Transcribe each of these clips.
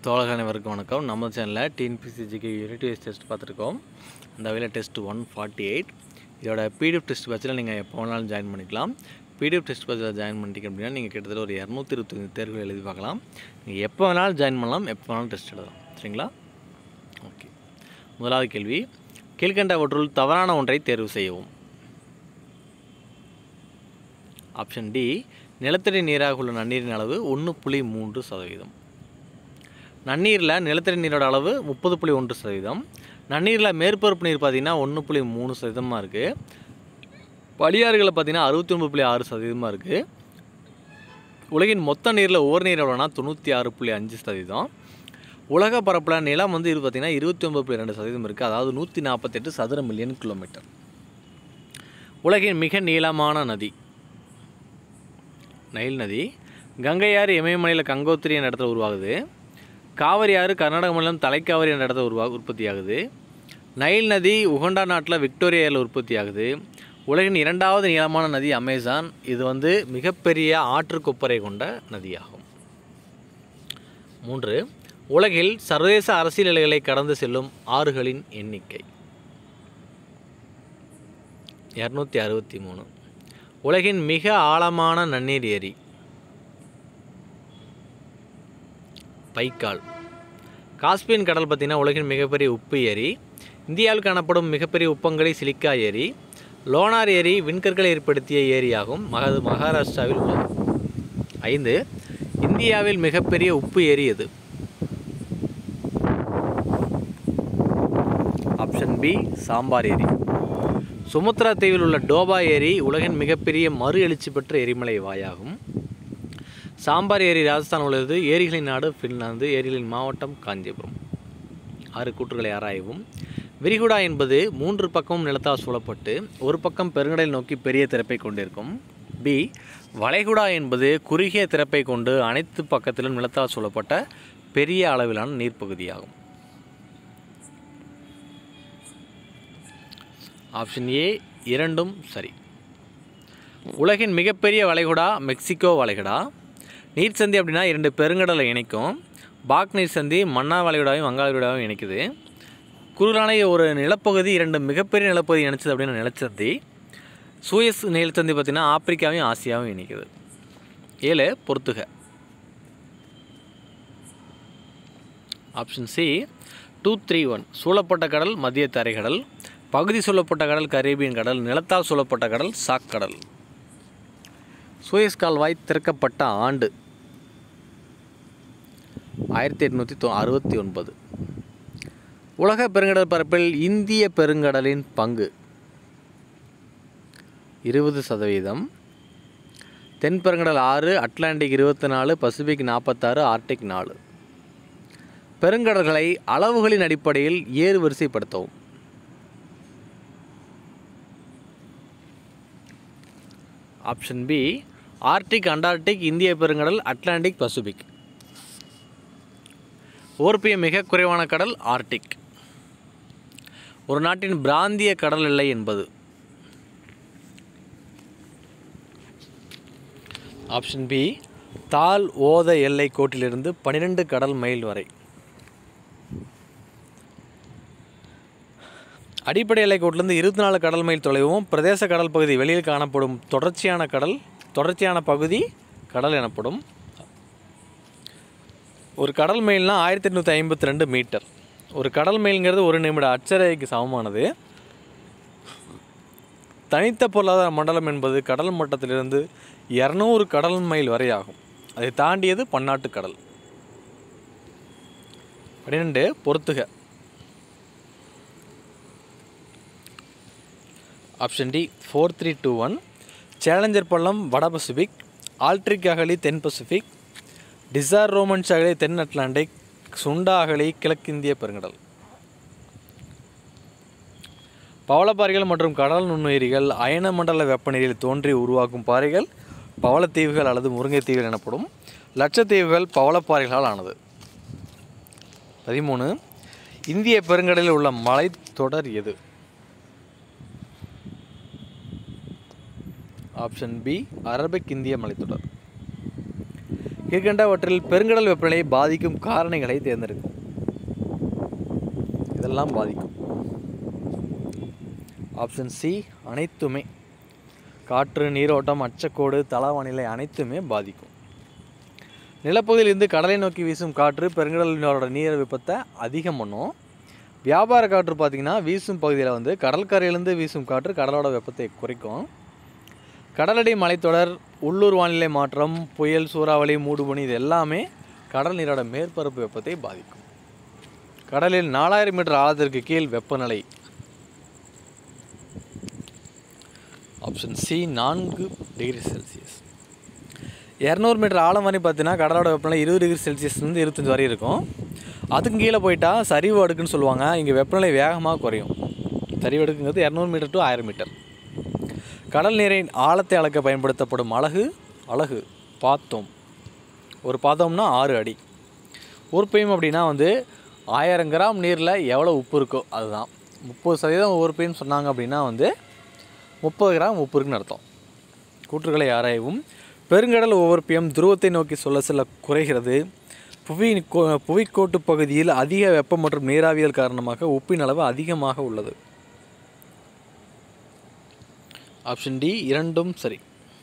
தோழர்கள் அனைவருக்கும் வணக்கம் நம்ம சேனலில் டிஎன்பிசிஜிக்கு யூனிட் வைஸ் டெஸ்ட் பார்த்துருக்கோம் இந்த வகையில் டெஸ்ட் ஒன் ஃபார்ட்டி எயிட் இதோட பிடிஎஃப் டெஸ்ட் பேட்சில் நீங்கள் எப்போ வேணாலும் ஜாயின் பண்ணிக்கலாம் பிடிஎஃப் டெஸ்ட் பேட்சில் ஜாயின் பண்ணிட்டீங்க அப்படின்னா நீங்கள் கிட்டத்தட்ட ஒரு இரநூத்தி இருபத்தஞ்சு தேர்வுகள் எழுதி பார்க்கலாம் நீங்கள் எப்போ வேணாலும் ஜாயின் பண்ணலாம் எப்போ வேணாலும் டெஸ்ட் எழுதலாம் சரிங்களா ஓகே முதலாவது கேள்வி கீழ்கண்டவற்றுள் தவறான ஒன்றை தேர்வு செய்யவும் ஆப்ஷன் டி நிலத்தடி நீராக உள்ள நன்னீரின் அளவு ஒன்று புள்ளி மூன்று சதவீதம் நன்னீரில் நிலத்தடி நீரோட அளவு முப்பது புள்ளி ஒன்று சதவீதம் நன்னீரில் மேற்பரப்பு நீர் பார்த்தீங்கன்னா ஒன்று புள்ளி மூணு சதவீதமாக இருக்குது படியாறுகளில் பார்த்தீங்கன்னா அறுபத்தி ஒன்பது புள்ளி ஆறு சதவீதமாக இருக்குது உலகின் மொத்த நீரில் ஓர் நீர் எவ்வளோனா தொண்ணூற்றி ஆறு புள்ளி அஞ்சு சதவீதம் உலக பரப்பில் நிலம் வந்து இது பார்த்திங்கன்னா இருபத்தி ஒன்பது புள்ளி ரெண்டு சதவீதம் இருக்குது அதாவது நூற்றி நாற்பத்தெட்டு சதுர மில்லியன் கிலோமீட்டர் உலகின் மிக நீளமான நதி நைல் நதி கங்கை ஆறு இமயமலையில் கங்கோத்திரி என்ற இடத்துல உருவாகுது காவிரி ஆறு கர்நாடக மாநிலம் தலைக்காவிரி என்ற இடத்துல உருவா உற்பத்தி ஆகுது நைல் நதி உகண்டா நாட்டில் விக்டோரியா ஏரியில் உற்பத்தி ஆகுது உலகின் இரண்டாவது நீளமான நதி அமேசான் இது வந்து மிகப்பெரிய ஆற்று கொப்பரை கொண்ட நதியாகும் மூன்று உலகில் சர்வதேச அரசியல் எல்லைகளை கடந்து செல்லும் ஆறுகளின் எண்ணிக்கை இரநூத்தி அறுபத்தி மூணு உலகின் மிக ஆழமான நன்னீர் ஏரி பைக்கால் காஸ்பியன் கடல் பார்த்திங்கன்னா உலகின் மிகப்பெரிய உப்பு ஏரி இந்தியாவில் காணப்படும் மிகப்பெரிய உப்பங்கரை சிலிக்கா ஏரி லோனார் ஏரி விண்கற்களை ஏற்படுத்திய ஏரியாகும் மக மகாராஷ்டிராவில் உள்ளது ஐந்து இந்தியாவில் மிகப்பெரிய உப்பு ஏரி எது ஆப்ஷன் பி சாம்பார் ஏரி சுமத்ரா தீவில் உள்ள டோபா ஏரி உலகின் மிகப்பெரிய மறு எழுச்சி பெற்ற எரிமலை வாயாகும் சாம்பார் ஏரி ராஜஸ்தான் உள்ளது ஏரிகளின் நாடு ஃபின்லாந்து ஏரிகளின் மாவட்டம் காஞ்சிபுரம் ஆறு கூற்றுகளை ஆராயவும் விரிகுடா என்பது மூன்று பக்கமும் நிலத்தால் சூழப்பட்டு ஒரு பக்கம் பெருங்கடல் நோக்கி பெரிய திறப்பை கொண்டிருக்கும் பி வளைகுடா என்பது குறுகிய திறப்பை கொண்டு அனைத்து பக்கத்திலும் நிலத்தால் சூழப்பட்ட பெரிய அளவிலான நீர்ப்பகுதியாகும் ஆப்ஷன் ஏ இரண்டும் சரி உலகின் மிகப்பெரிய வளைகுடா மெக்சிகோ வளைகுடா நீர் சந்தி அப்படின்னா இரண்டு பெருங்கடலை இணைக்கும் பாக் நீர் சந்தி மன்னா வளைகுடாவையும் வங்காள விடாவையும் இணைக்குது குறுகலான ஒரு நிலப்பகுதி இரண்டு மிகப்பெரிய நிலப்பகுதி இணைச்சது அப்படின்னு நிலச்சந்தி சூயஸ் நிலச்சந்தி பார்த்திங்கன்னா ஆப்பிரிக்காவையும் ஆசியாவையும் இணைக்குது ஏழு பொறுத்துக option C two three one சூழப்பட்ட கடல் மத்திய தரைக்கடல் பகுதி சூழப்பட்ட கடல் கரேபியன் கடல் நிலத்தால் சூழப்பட்ட கடல் சாக் கடல் சூயஸ் கால்வாய் திறக்கப்பட்ட ஆண்டு ஆயிரத்தி எட்நூற்றி தொ அறுபத்தி ஒன்பது உலக பெருங்கடல் பரப்பில் இந்திய பெருங்கடலின் பங்கு இருபது சதவீதம் தென் பெருங்கடல் ஆறு அட்லாண்டிக் இருபத்தி நாலு பசிபிக் நாற்பத்தாறு ஆர்டிக் நாலு பெருங்கடல்களை அளவுகளின் அடிப்படையில் ஏறு வரிசைப்படுத்தவும் ஆப்ஷன் பி ஆர்டிக் அண்டார்டிக் இந்திய பெருங்கடல் அட்லாண்டிக் பசிபிக் ஓர்பியம் மிக குறைவான கடல் ஆர்டிக் ஒரு நாட்டின் பிராந்திய கடல் எல்லை என்பது ஆப்ஷன் பி தால் ஓத எல்லை கோட்டிலிருந்து பன்னிரெண்டு கடல் மைல் வரை அடிப்படை எல்லை கோட்டிலிருந்து இருபத்தி நாலு கடல் மைல் தொலைவும் பிரதேச கடல் பகுதி வெளியில் காணப்படும் தொடர்ச்சியான கடல் தொடர்ச்சியான பகுதி கடல் எனப்படும் ஒரு கடல் மைல்னால் ஆயிரத்தி எட்நூற்றி ஐம்பத்தி ரெண்டு மீட்டர் ஒரு கடல் மைல்ங்கிறது ஒரு நிமிட அச்சரைக்கு சமமானது தனித்த பொருளாதார மண்டலம் என்பது கடல் மட்டத்திலிருந்து இரநூறு கடல் மைல் வரை ஆகும் அதை தாண்டியது பன்னாட்டு கடல் பன்னிரெண்டு பொறுத்துக option D four three two one Challenger பள்ளம் வட பசிபிக் ஆல்ட்ரிக் அகலி தென் பசிபிக் டிசார் ரோமன்ஸ் அகலி தென் அட்லாண்டிக் சுண்டா அகலி கிழக்கிந்திய பெருங்கடல் பவளப்பாறைகள் மற்றும் கடல் நுண்ணுயிரிகள் அயன மண்டல வெப்பநிலையில் தோன்றி உருவாக்கும் பாறைகள் பவளத்தீவுகள் அல்லது முருங்கைத்தீவுகள் எனப்படும் லட்சத்தீவுகள் பவளப்பாறைகளால் ஆனது பதிமூணு இந்திய பெருங்கடலில் உள்ள மலைத்தொடர் எது ஆப்ஷன் பி அரபிக் இந்திய மலைத்தொடர் கீழ்கண்டவற்றில் பெருங்கடல் வெப்பநிலையை பாதிக்கும் காரணிகளை தேர்ந்தெடுக்கும் இதெல்லாம் பாதிக்கும் ஆப்ஷன் சி அனைத்துமே காற்று நீரோட்டம் அச்சக்கோடு தளவானிலை அனைத்துமே பாதிக்கும் நிலப்பகுதியில் இருந்து கடலை நோக்கி வீசும் காற்று பெருங்கடலினோட நீர் வெப்பத்தை அதிகம் பண்ணும் வியாபார காற்று பார்த்திங்கன்னா வீசும் பகுதியில் வந்து கடற்கரையிலேருந்து வீசும் காற்று கடலோட வெப்பத்தை குறைக்கும் கடலடி மலைத்தொடர் உள்ளூர் வானிலை மாற்றம் புயல் சூறாவளி மூடுபனி இது எல்லாமே கடல் நீரோட மேற்பரப்பு வெப்பத்தை பாதிக்கும் கடலில் நாலாயிரம் மீட்டர் ஆழத்திற்கு கீழ் வெப்பநிலை ஆப்ஷன் சி நான்கு டிகிரி செல்சியஸ் இரநூறு மீட்டர் ஆழம் வரை பார்த்தீங்கன்னா கடலோட வெப்பநிலை இருபது டிகிரி செல்சியஸ்லேருந்து இருபத்தஞ்சி வரை இருக்கும் அதுக்கு கீழே போயிட்டா சரிவு அடுக்குன்னு சொல்லுவாங்க இங்கே வெப்பநிலை வேகமாக குறையும் சரிவு அடுக்குங்கிறது இரநூறு மீட்டர் டு ஆயிரம் மீட்டர் கடல் நீரின் ஆழத்தை அளக்க பயன்படுத்தப்படும் அலகு அலகு பாத்தோம் ஒரு பாத்தோம்னா ஆறு அடி உருப்பையும் அப்படின்னா வந்து ஆயிரம் கிராம் நீரில் எவ்வளோ உப்பு இருக்கோ அதுதான் முப்பது சதவீதம் உருப்பைன்னு சொன்னாங்க அப்படின்னா வந்து முப்பது கிராம் உப்பு இருக்குன்னு அர்த்தம் கூற்றுகளை ஆராயவும் பெருங்கடல் ஒவ்வொருப்பியம் துருவத்தை நோக்கி சொல்ல சொல்ல குறைகிறது புவி கோ- புவிக்கோட்டு பகுதியில் அதிக வெப்பம் மற்றும் நீராவியல் காரணமாக உப்பின் அளவு அதிகமாக உள்ளது ஆப்ஷன் டி இரண்டும் சரி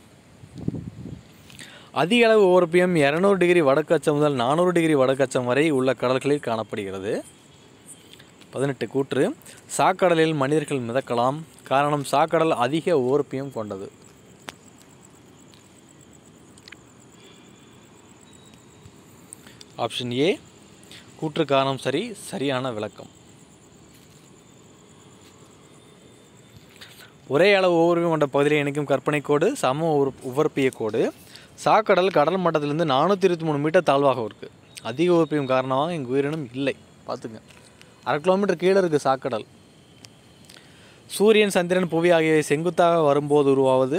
அதிக அளவு ஓர்பியம் இரநூறு டிகிரி வடக்கு அச்சம் முதல் நானூறு டிகிரி வடக்கு அச்சம் வரை உள்ள கடல்களில் காணப்படுகிறது பதினெட்டு கூற்று சாக்கடலில் மனிதர்கள் மிதக்கலாம் காரணம் சாக்கடல் அதிக ஓர்பியம் கொண்டது ஆப்ஷன் ஏ கூற்று காரணம் சரி சரியான விளக்கம் ஒரே அளவு ஓர்வியம் கொண்ட பகுதியை இணைக்கும் கற்பனை கோடு சம உரு- உவர்ப்பிய கோடு சாக்கடல் கடல் மட்டத்திலிருந்து நானூற்றி இருபத்தி மூணு மீட்டர் தாழ்வாக இருக்குது அதிக உவர்ப்பியம் காரணமாக இங்கு உயிரினம் இல்லை பார்த்துங்க அரை கிலோமீட்டர் கீழே இருக்குது சாக்கடல் சூரியன் சந்திரன் புவி ஆகியவை செங்குத்தாக வரும்போது உருவாவது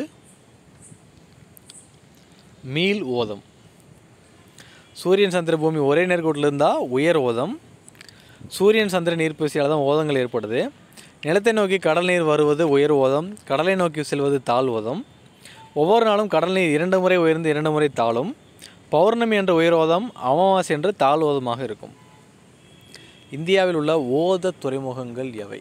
மீள் ஓதம் சூரியன் சந்திர பூமி ஒரே நேர்கோட்டில் இருந்தால் உயர் ஓதம் சூரியன் சந்திரன் ஈர்ப்புவிசையால் தான் ஓதங்கள் ஏற்படுது நிலத்தை நோக்கி கடல் நீர் வருவது உயர் ஓதம் கடலை நோக்கி செல்வது தாழ் ஓதம் ஒவ்வொரு நாளும் கடல் நீர் இரண்டு முறை உயர்ந்து இரண்டு முறை தாழும் பௌர்ணமி என்ற உயர் ஓதம் அமாவாசை என்று தாழ் ஓதமாக இருக்கும் இந்தியாவில் உள்ள ஓத துறைமுகங்கள் எவை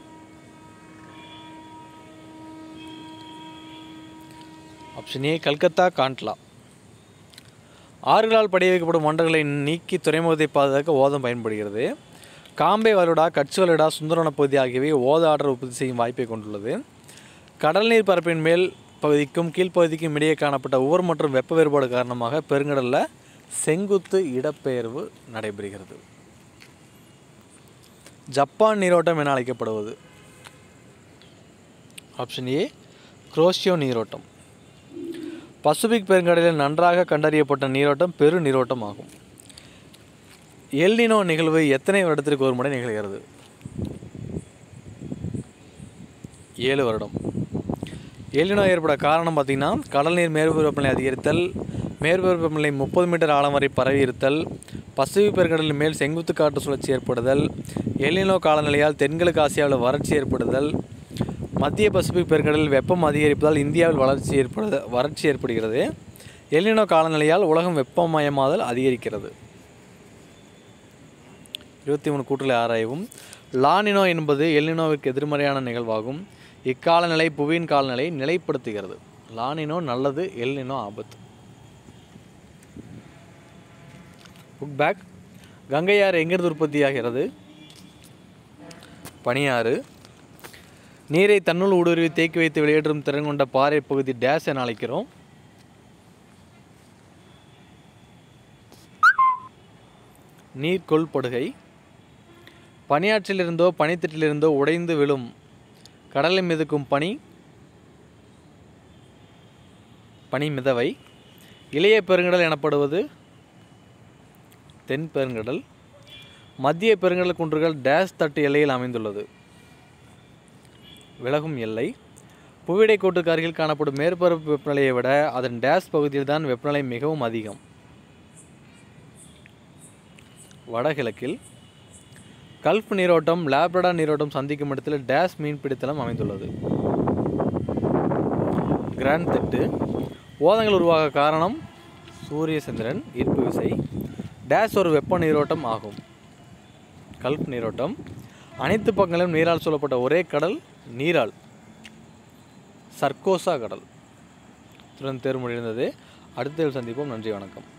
ஆப்ஷன் ஏ கல்கத்தா காண்ட்லா ஆறுகளால் படைய வைக்கப்படும் மண்டல்களை நீக்கி துறைமுகத்தை பாதுகாக்க ஓதம் பயன்படுகிறது காம்பே வருடா கட்சி வருடா சுந்தரவன பகுதி ஆகியவை ஓத ஆற்றல் உற்பத்தி செய்யும் வாய்ப்பை கொண்டுள்ளது கடல் நீர் பரப்பின் மேல் பகுதிக்கும் கீழ்ப்பகுதிக்கும் இடையே காணப்பட்ட உவர் மற்றும் வெப்ப வேறுபாடு காரணமாக பெருங்கடலில் செங்குத்து இடப்பெயர்வு நடைபெறுகிறது ஜப்பான் நீரோட்டம் என அழைக்கப்படுவது ஆப்ஷன் ஏ குரோஷியோ நீரோட்டம் பசிபிக் பெருங்கடலில் நன்றாக கண்டறியப்பட்ட நீரோட்டம் பெரு நீரோட்டம் ஆகும் எல்னினோ நிகழ்வு எத்தனை வருடத்திற்கு ஒரு முறை நிகழ்கிறது ஏழு வருடம் எல்னினோ ஏற்பட காரணம் பார்த்திங்கன்னா கடல் நீர் மேற்பரப்பு வெப்பநிலை அதிகரித்தல் மேற்பரப்பு வெப்பநிலை முப்பது மீட்டர் ஆழம் வரை பரவி இருத்தல் பசிபிக் பெருங்கடலின் மேல் செங்குத்து காற்று சுழற்சி ஏற்படுதல் எல்னினோ காலநிலையால் தென்கிழக்கு ஆசியாவில் வறட்சி ஏற்படுதல் மத்திய பசிபிக் பெருங்கடலில் வெப்பம் அதிகரிப்பதால் இந்தியாவில் வளர்ச்சி ஏற்படுது வறட்சி ஏற்படுகிறது எல்னினோ காலநிலையால் உலகம் வெப்பமயமாதல் அதிகரிக்கிறது இருபத்தி மூணு கூற்றுகளை ஆராயவும் லானினோ என்பது எல்னினோவிற்கு எதிர்மறையான நிகழ்வாகும் இக்காலநிலை புவியின் காலநிலையை நிலைப்படுத்துகிறது லானினோ நல்லது எல்னினோ ஆபத்து புக் பேக் கங்கையாறு எங்கிருந்து உற்பத்தியாகிறது பனியாறு நீரை தன்னுள் ஊடுருவி தேக்கி வைத்து வெளியேற்றும் திறன் கொண்ட பாறை பகுதி டேஸ் என அழைக்கிறோம் நீர்கொள் படுகை பனியாற்றிலிருந்தோ பனித்திட்டிலிருந்தோ உடைந்து விழும் கடலை மிதக்கும் பனி பனி மிதவை இளைய பெருங்கடல் எனப்படுவது தென் பெருங்கடல் மத்திய பெருங்கடல் குன்றுகள் டேஸ் தட்டு எல்லையில் அமைந்துள்ளது விலகும் எல்லை புவிடை கோட்டுக்கு அருகில் காணப்படும் மேற்பரப்பு வெப்பநிலையை விட அதன் டேஸ் பகுதியில் தான் வெப்பநிலை மிகவும் அதிகம் வடகிழக்கில் கல்ஃப் நீரோட்டம் லேப்ரடா நீரோட்டம் சந்திக்கும் இடத்தில் டேஸ் மீன்பிடித்தளம் அமைந்துள்ளது கிராண்ட் தட்டு ஓதங்கள் உருவாக காரணம் சூரிய சந்திரன் ஈர்ப்பு விசை டேஸ் ஒரு வெப்ப நீரோட்டம் ஆகும் கல்ப் நீரோட்டம் அனைத்து பக்கங்களும் நீரால் சூழப்பட்ட ஒரே கடல் நீரால் சர்க்கோசா கடல் இத்துடன் தேர்வு முடிந்தது அடுத்த தேர்வு சந்திப்போம் நன்றி வணக்கம்